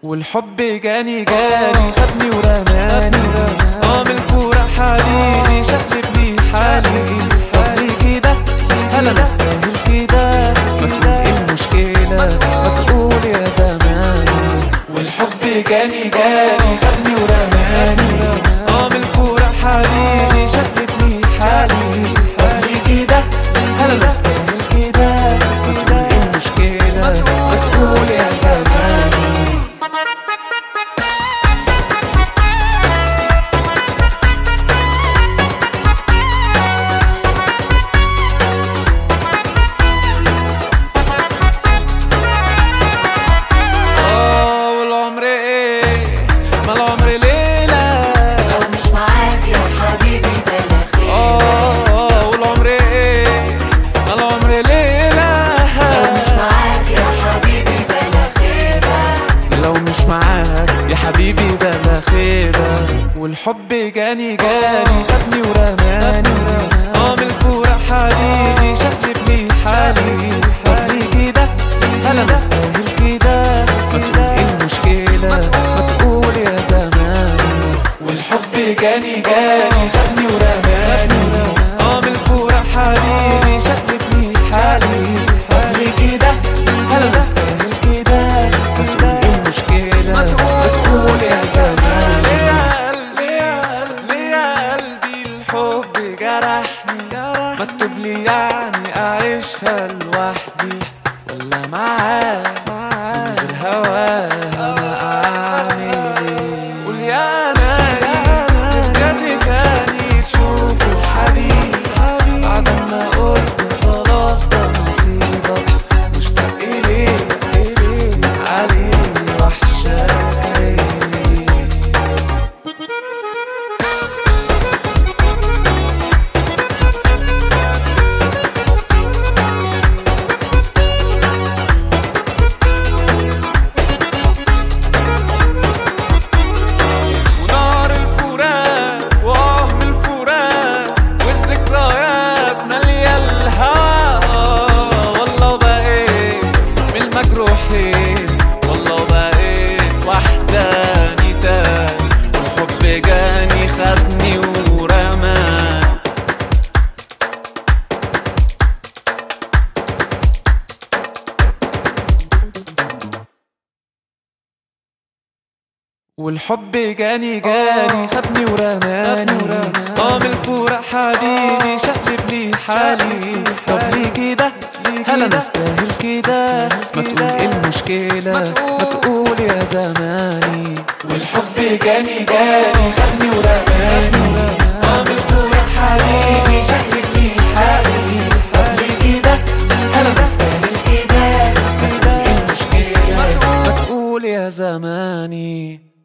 والحب جاني جاني خدني ورماني اه من الفورة حبيبي شقلب لي حالي طب ليه كده هل انا استاهل كده ما تقول ايه المشكلة ما تقول يا زماني والحب جاني جاني خدني ورماني اه من الفورة حبيبي شقلب لي حالي طب ليه كده هل انا استاهل كده ما تقول ايه المشكلة ما تقول يا زماني اه والعمر ايه ما العمر ليلة لو مش معاك يا حبيبي بلا خير اه والعمر ايه ما العمر ليلة لو مش معاك يا حبيبي بلا خير لو مش معاك يا حبيبي بلا خيبة والحب جاني جاني خدني ورماني اه من الفورة حبيبي شقلب لي حالي طب ليه كده هل انا استاهل كده ما تقول ايه المشكلة ما تقول يا زماني والحب جاني جاني خدني ورماني اه من الفورة حبيبي شقلب لي حالي طب ليه كده هل انا استاهل كده ما تقول ايه المشكلة ما تقول يا زماني يا قلبي يا قلبي يا قلبي الحب جرحني مكتوب لي يعني اعيشها لوحدي ولا معاه من غير هواه انا اعمل ايه قول يا ناري رجعت تاني تشوفه حبيبي بعد ما قلت خلاص ده نصيبك مشتاق اليه عليه وحشاك عيني ونار الفراق وهم الفراق والذكريات مالية الهوا والله بقيت من المجروحين والله بقيت وحداني تاني والحب جاني خدني ورماني والحب جاني جاني خدني ورماني اه من الفورة حبيبي شقلب لي حالي طب ليه كده هل انا استاهل كده ما تقول ايه المشكلة ما تقول يا زماني والحب جاني جاني خدني ورماني اه من الفورة حبيبي شقلب لي حالي طب ليه كده هل انا استاهل كده ما تقول ايه المشكلة ما تقول يا زماني